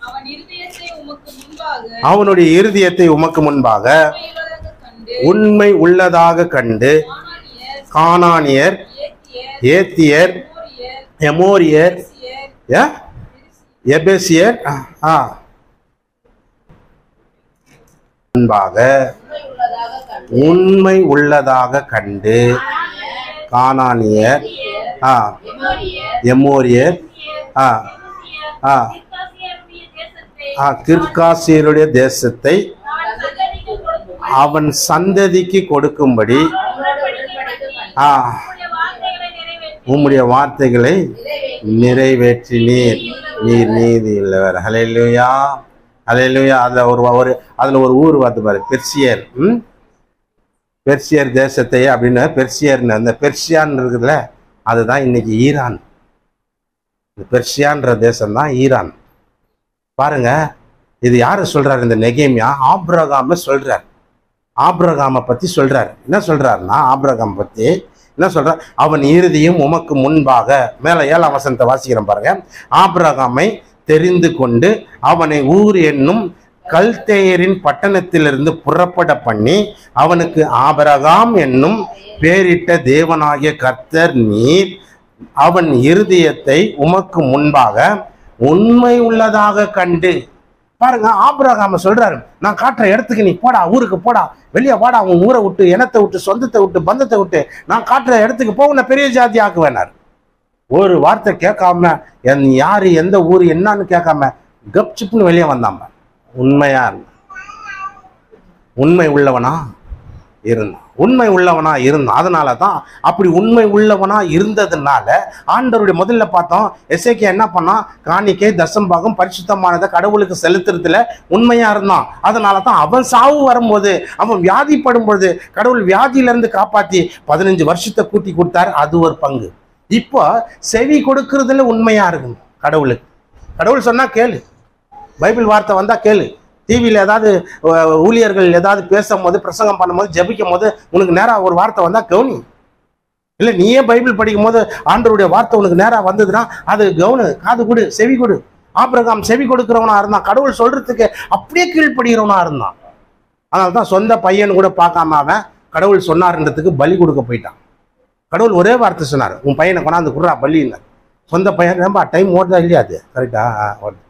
அவன் இருதயத்தை உமக்கு முன்பாக அவனுடைய இருதயத்தை உமக்கு முன்பாக உண்மையுள்ளதாக கண்டு உண்மை உள்ளதாக கண்டு ஆனானியர் கானானியர் ஏத்தியர் ஏத்தியர் மோரியர் எமோரியர் பெரிசியர், ஏ? எபேசியர் ஆ, ஆ. முன்பாக உண்மையுள்ளதாக கண்டு உண்மை உள்ளதாக கண்டு கானானியர் ஆ எமோரியர், எமோரியர் ஆ ஆ கிர்காசியருடைய தேசத்தை ஆ கிர்காசியருடைய தேசத்தை அவன் சந்ததிக்கு கொடுக்கும் அவன் சந்ததிக்கு கொடுக்கும்படி உடன்படிக்கை பண்ணி, ஆ உம்முடைய வார்த்தைகளை நிறைவேற்றி உம்முடைய வார்த்தைகளை நிறைவேற்றினீர் நீர் நீதி உள்ளவர் ஹalleluya ஹalleluya அதுல ஒரு ஒரு அதுல ஒரு ஊர் பார்த்து பாரு பெர்சியர் ம் பெர்சியர் தேசத்தை அப்படின்னு பெர்சியர்னு அந்த பெர்சியான்னு இருக்குதுல்ல அதுதான் இன்னைக்கு ஈரான் இந்த பெர்சியான்ற தேசம் தான் ஈரான் பாருங்க இது யாரு சொல்றாரு இந்த நெகேமியா ஆப்ரகாம சொல்றார் ஆப்ரகாமை பத்தி சொல்றாரு என்ன சொல்றாருன்னா ஆப்ரகாம் பத்தி என்ன சொல்றார் அவன் இறுதியும் உமக்கு முன்பாக மேல ஏழாம் வசனத்தை வாசிக்கிறேன் பாருங்க ஆபிரகாமை தெரிந்து கொண்டு அவனை ஊர் என்னும் கல்தேயரின் பட்டணத்திலிருந்து புறப்பட பண்ணி அவனுக்கு ஆபரகாம் என்னும் பேரிட்ட தேவனாகிய கர்த்தர் நீர் அவன் இருதயத்தை உமக்கு முன்பாக உண்மை உள்ளதாக கண்டு பாருங்க ஆபிரகாம சொல்றாரு நான் காட்டுற இடத்துக்கு நீ போடா ஊருக்கு போடா வெளியே வாடா உன் ஊரை விட்டு இனத்தை விட்டு சொந்தத்தை விட்டு பந்தத்தை விட்டு நான் காட்டுற இடத்துக்கு போக உன்னை பெரிய ஜாதி ஆக்குவேனார் ஒரு வார்த்தை கேட்காம என் யாரு எந்த ஊர் என்னன்னு கேட்காம கப்சிப்னு வெளியே வந்தாம உண்மையா இருந்தான் உண்மை உள்ளவனா இருந்தான் உண்மை உள்ளவனா இருந்தான் அதனால தான் அப்படி உண்மை உள்ளவனா இருந்ததுனால ஆண்டவருடைய முதல்ல பார்த்தோம் எஸ்ஐகே என்ன பண்ணான் காணிக்கை தசம்பாகம் பரிசுத்தமானதை கடவுளுக்கு செலுத்துறதுல உண்மையா இருந்தான் அதனால தான் அவன் சாவு வரும்போது அவன் வியாதிப்படும் பொழுது கடவுள் வியாதியிலிருந்து காப்பாத்தி பதினஞ்சு வருஷத்தை கூட்டி கொடுத்தாரு அது ஒரு பங்கு இப்போ செவி கொடுக்கறதுல உண்மையா இருக்கணும் கடவுளுக்கு கடவுள் சொன்னா கேளு பைபிள் வார்த்தை வந்தா கேளு டிவியில் ஏதாவது அஹ், ஊழியர்கள் ஏதாவது பேசும்போது பிரசங்கம் பண்ணும்போது ஜெபிக்கும் போது உனக்கு நேராக ஒரு வார்த்தை வந்தா கவுனி இல்லை நீயே பைபிள் படிக்கும் போது ஆண்டவருடைய வார்த்தை உனக்கு நேராக வந்ததுன்னா அது கவுனு காது கொடு செவி கொடு ஆபிரகாம் செவி கொடுக்கிறவனா இருந்தான் கடவுள் சொல்றதுக்கு அப்படியே கீழ்ப்படுகிறவனா இருந்தான் அதனால தான் சொந்த பையன் கூட பார்க்காம அவன் கடவுள் சொன்னார்ன்றதுக்கு பலி கொடுக்க போயிட்டான் கடவுள் ஒரே வார்த்தை சொன்னார் உன் பையனை கொண்டாந்து குடுறா பலின்னார் சொந்த பையன் ஏன்பா டைம் ஓடுதா இல்லையா அது கரெக்டா ஓடுது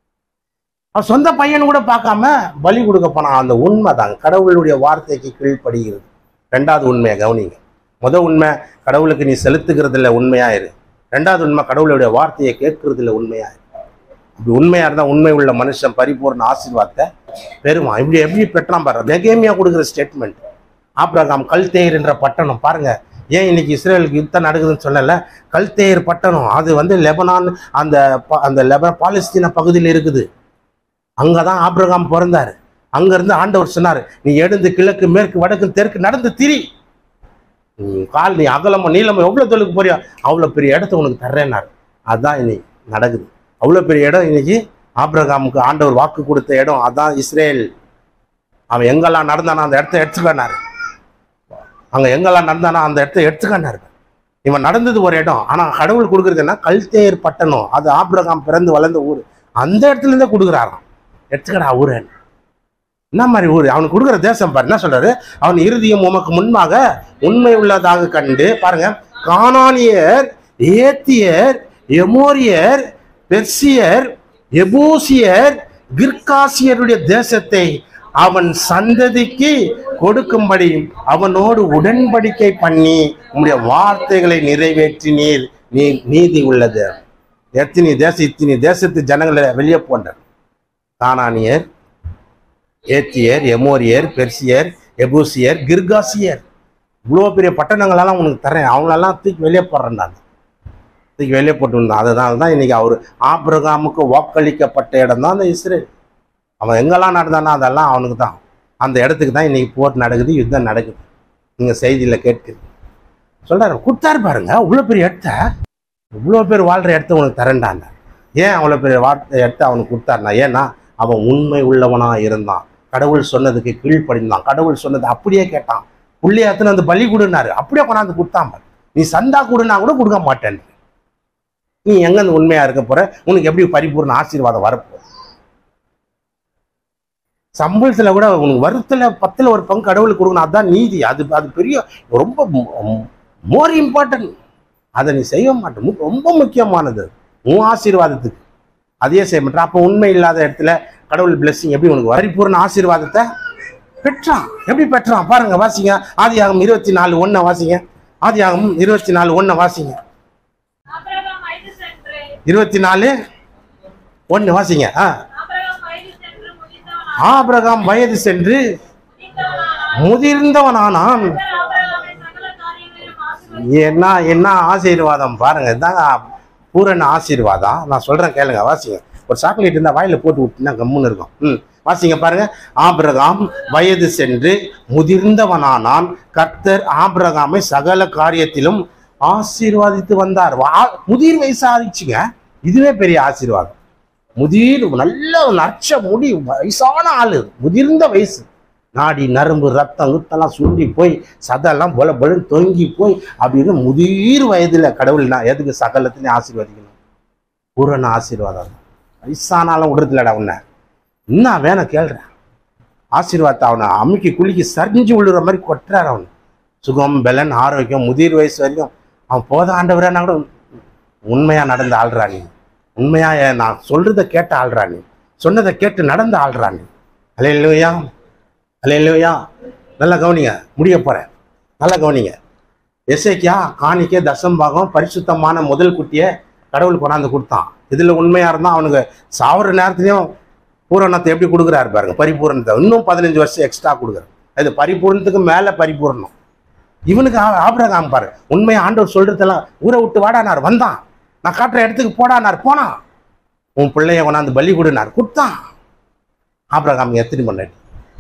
அவன் சொந்த பையன் கூட பார்க்காம பலி கொடுக்க போனான் அந்த உண்மை தாங்க கடவுளுடைய வார்த்தைக்கு கீழ்ப்படுகிறது ரெண்டாவது உண்மையை கவனிங்க முத உண்மை கடவுளுக்கு நீ செலுத்துகிறதுல உண்மையா இரு ரெண்டாவது உண்மை கடவுளுடைய வார்த்தையை கேட்கறதுல உண்மையா இரு அப்படி உண்மையா இருந்தா உண்மை உள்ள மனுஷன் பரிபூர்ண ஆசீர்வாதத்தை பெறுவான் இப்படி எப்படி பெற்றான் பாரு நெகேமியா கொடுக்குற ஸ்டேட்மெண்ட் ஆப்ரகாம் கல்தேர் என்ற பட்டணம் பாருங்க ஏன் இன்னைக்கு இஸ்ரேலுக்கு யுத்தம் நடக்குதுன்னு சொல்லல கல்தேர் பட்டணம் அது வந்து லெபனான் அந்த ப- அந்த லெப பாலஸ்தீன பகுதியில் இருக்குது அங்கதான் ஆபிரகாம் பிறந்தாரு அங்க இருந்து ஆண்டவர் சொன்னாரு நீ எழுந்து கிழக்கு மேற்கு வடக்கு தெற்கு நடந்து திரி நீ கால் நீ அகலமோ நீளமோ எவ்வளவு தொலைக்கு போறியோ அவ்வளவு பெரிய இடத்த உனக்கு தர்றேன்னாரு அதான் இன்னைக்கு நடக்குது அவ்வளவு பெரிய இடம் இன்னைக்கு ஆபிரகாமுக்கு ஆண்டவர் வாக்கு கொடுத்த இடம் அதான் இஸ்ரேல் அவன் எங்கெல்லாம் நடந்தானோ அந்த இடத்த எடுத்துக்கனாரு அங்க எங்கெல்லாம் நடந்தானோ அந்த இடத்த எடுத்துக்கனாரு இவன் நடந்தது ஒரு இடம் ஆனா கடவுள் கொடுக்கறது என்ன கல்தேர் பட்டணம் அது ஆபிரகாம் பிறந்து வளர்ந்த ஊர் அந்த இடத்துல இருந்தே கொடுக்குறாராம் எடுத்துக்கடா ஊரு என்ன மாதிரி ஊர் அவனுக்கு கொடுக்குற தேசம் பாரு என்ன சொல்றாரு அவன் இறுதியும் உமக்கு முன்பாக உண்மை உள்ளதாக கண்டு பாருங்க கானானியர் ஏத்தியர் எமோரியர் பெர்சியர் எபூசியர் கிர்காசியருடைய தேசத்தை அவன் சந்ததிக்கு கொடுக்கும்படி அவனோடு உடன்படிக்கை பண்ணி உம்முடைய வார்த்தைகளை நிறைவேற்றினீர் நீ நீதி உள்ளது எத்தனை தேச இத்தனை தேசத்து ஜனங்களை வெளியே போன்ற கானானியர் ஏத்தியர் எமோரியர் பெர்சியர் எபூசியர் கிர்காசியர் இவ்வளோ பெரிய பட்டணங்களெல்லாம் உனக்கு தரேன் அவங்களெல்லாம் தூக்கி வெளியே போடுறேன் நான் தூக்கி வெளியே போட்டு வந்தான் அதனால தான் இன்னைக்கு அவர் ஆபிரகாமுக்கு வாக்களிக்கப்பட்ட இடம் தான் அந்த இஸ்ரேல் அவன் எங்கெல்லாம் நடந்தானோ அதெல்லாம் அவனுக்கு தான் அந்த இடத்துக்கு தான் இன்னைக்கு போர் நடக்குது யுத்தம் நடக்குது நீங்கள் செய்தியில் கேட்குது சொல்றாரு கொடுத்தாரு பாருங்க இவ்வளோ பெரிய இடத்த இவ்வளோ பேர் வாழ்கிற இடத்த உனக்கு தரேன்டாங்க ஏன் அவ்வளோ பெரிய வார்த்தை இடத்த அவனுக்கு கொடுத்தாருனா ஏன்னா அவன் உண்மை உள்ளவனா இருந்தான் கடவுள் சொன்னதுக்கு கீழ்ப்படிந்தான் கடவுள் சொன்னது அப்படியே கேட்டான் புள்ளியாத்துன்னு அந்த பலி கொடுனாரு அப்படியே கொண்டாந்து கொடுத்தான் பாரு. நீ சந்தா கொடுனா கூட கொடுக்க மாட்டேன் நீ எங்க அந்த உண்மையா இருக்க போற உனக்கு எப்படி பரிபூர்ண ஆசீர்வாதம் வரப்போ சம்பளத்துல கூட உனக்கு வருத்துல பத்துல ஒரு பங்கு கடவுளுக்கு கொடுக்கணும் அதுதான் நீதி அது அது பெரிய ரொம்ப மோர் இம்பார்ட்டன்ட் அதை நீ செய்ய மாட்ட மு- ரொம்ப முக்கியமானது உன் ஆசீர்வாதத்துக்கு அதையே செய்ய மாட்டேன் அப்போ உண்மை இல்லாத இடத்துல கடவுள் blessing எப்படி உனக்கு பரிபூர்ண ஆசீர்வாதத்தை பெற்றான் எப்படி பெற்றான் பாருங்க வாசிங்க ஆதியாகம் இருபத்தி நாலு ஒன்றை வாசிங்க ஆதியாகம் இருபத்தி நாலு ஒன்றை வாசிங்க ஆபிரகாம் வயது சென்று இருபத்தி நாலு ஒன்று வாசிங்க ஆ ஆபிரகாம் வயது சென்று முதிர்ந்தவனானான். ஆபிரகாம் வயது சென்று முதிர்ந்தவனானான். முதிர்ந்தவனானான் கர்த்தர் ஆபிரகாமை சகல காரியங்களிலும் ஆசீர்வதித்தார். என்ன என்ன ஆசீர்வாதம் பாருங்க இதாங்க பூரண ஆசீர்வாதம் நான் சொல்றேன் கேளுங்க வாசிங்க ஒரு சாக்லேட் இருந்தா வாயில போட்டு விட்டுனா கம்முன்னு இருக்கும் ம் வாசிங்க பாருங்க ஆபிரகாம் வயது சென்று முதிர்ந்தவனானான் கர்த்தர் ஆபிரகாமை சகல காரியத்திலும் ஆசீர்வாதித்து வந்தார் வா- முதிர் வயசாரிச்சுங்க இதுவே பெரிய ஆசீர்வாதம் முதிர் நல்ல நற்ச முடி வயசான ஆளு முதிர்ந்த வயசு நாடி நரம்பு ரத்தம் குத்தெல்லாம் சுண்டி போய் சதெல்லாம் பொல பொலன்னு தொங்கி போய் அப்படின்னு முதிர் வயதுல கடவுள் நான் எதுக்கு சகலத்திலையும் ஆசீர்வதிக்கணும் பூரண ஆசீர்வாதம் வயசானாலும் விடுறதுலடா உன்னை என்ன வேணும் கேள்றேன் ஆசீர்வாதத்தை அவனை அமுக்கி குலுக்கி சரிஞ்சு விழுற மாதிரி கொட்டுறாரு அவன் சுகம் பலன் ஆரோக்கியம் முதிர் வயசு வரைக்கும் அவன் போத ஆண்டவரேனா கூட உண்மையா நடந்த ஆள்றா நீ உண்மையா என் நான் சொல்றத கேட்ட ஆள்றா நீ சொன்னதை கேட்டு நடந்த ஆள்றா நீ அலையிலையா அலையிலையா நல்லா கவனிங்க முடிய போறேன் நல்லா கவனிங்க எஸ்ஐக்கியா காணிக்க தசம்பாகம் பரிசுத்தமான முதல் குட்டியை கடவுள் கொண்டாந்து கொடுத்தான் இதுல உண்மையா இருந்தா அவனுக்கு சாவர நேரத்துலயும் பூரணத்தை எப்படி கொடுக்குறாரு பாருங்க பரிபூரணத்தை இன்னும் பதினஞ்சு வருஷம் எக்ஸ்ட்ரா கொடுக்குறாரு அது பரிபூரணத்துக்கு மேல பரிபூரணம் இவனுக்கு ஆ- ஆபிரகாம் பாரு உண்மையா ஆண்டவர் சொல்றதெல்லாம் ஊரை விட்டு வாடானார் வந்தான் நான் காட்டுற இடத்துக்கு போடானார் போனான் உன் பிள்ளைய கொண்டாந்து பலி கொடுனார் கொடுத்தான் ஆபிரகாம் எத்தனை பண்ணாரு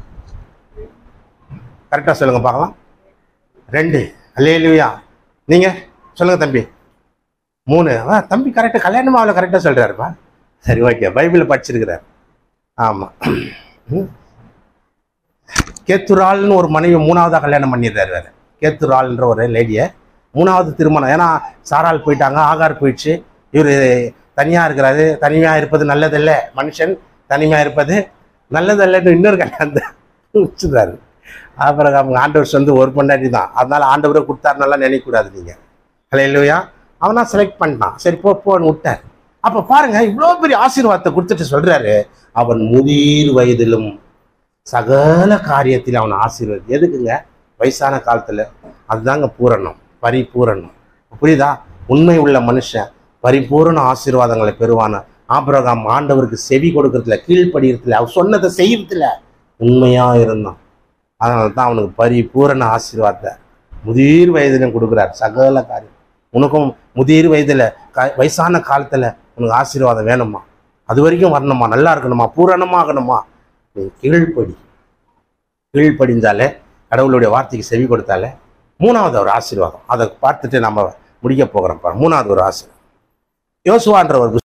கரெக்டாக சொல்லுங்க பார்க்கலாம் ரெண்டு அல்லேலுயா நீங்க சொல்லுங்க தம்பி மூணு ஆ தம்பி கரெக்டாக கல்யாணம் அவளை கரெக்டாக சொல்றாருப்பா சரி ஓகே பைபிள் படிச்சிருக்கிறார் ஆமாம் கேத்துரால்னு ஒரு மனைவி மூணாவதா கல்யாணம் பண்ணிடுறாரு வேற கேத்துரால்ன்ற ஒரு லேடியை மூணாவது திருமணம் ஏன்னா சாரால் போயிட்டாங்க ஆகார் போயிடுச்சு இவர் தனியா இருக்கிறாரு தனிமையா இருப்பது நல்லதில்லை மனுஷன் தனிமையா இருப்பது நல்லதல்லன்னு இன்னொரு கல்யாணத்தை வச்சுறாரு அப்புறம் அவங்க ஆண்டவர் வந்து ஒரு பொண்டாட்டி தான் அதனால ஆண்டவரை கொடுத்தாருன்னெல்லாம் நினைக்கக்கூடாது நீங்க ஹலையிலுயா அவனா செலக்ட் பண்ணிட்டான் சரி போ போன்னு விட்டார் அப்ப பாருங்க இவ்வளோ பெரிய ஆசீர்வாதத்தை கொடுத்துட்டு சொல்றாரு அவன் முதிர் வயதிலும் சகல காரியத்தில் அவன் ஆசீர்வாதம் எதுக்குங்க வயசான காலத்துல அதுதாங்க பூரணம் பரிபூரணம் புரியுதா உண்மை உள்ள மனுஷன் பரிபூரண ஆசீர்வாதங்களை பெறுவான ஆபிரகாம் ஆண்டவருக்கு செவி கொடுக்கறதுல கீழ்ப்படுகிறதுல அவர் சொன்னதை செய்யறதுல உண்மையா இருந்தான் அதனால தான் அவனுக்கு பரிபூரண ஆசீர்வாதத்தை முதிர் வயதிலும் கொடுக்குறார் சகல காரியம் உனக்கும் முதிர் வயதுல க வயசான காலத்துல உனக்கு ஆசீர்வாதம் வேணுமா அது வரைக்கும் வரணுமா நல்லா இருக்கணுமா பூரணமாகணுமா நீ கீழ்ப்படி கீழ்ப்படிந்தாலே கடவுளுடைய வார்த்தைக்கு செவி கொடுத்தாலே மூணாவது ஒரு ஆசீர்வாதம் அதை பார்த்துட்டு நம்ம முடிக்க போகிறோம் பாரு மூணாவது ஒரு ஆசீர்வாதம் யோசுவான்ற ஒரு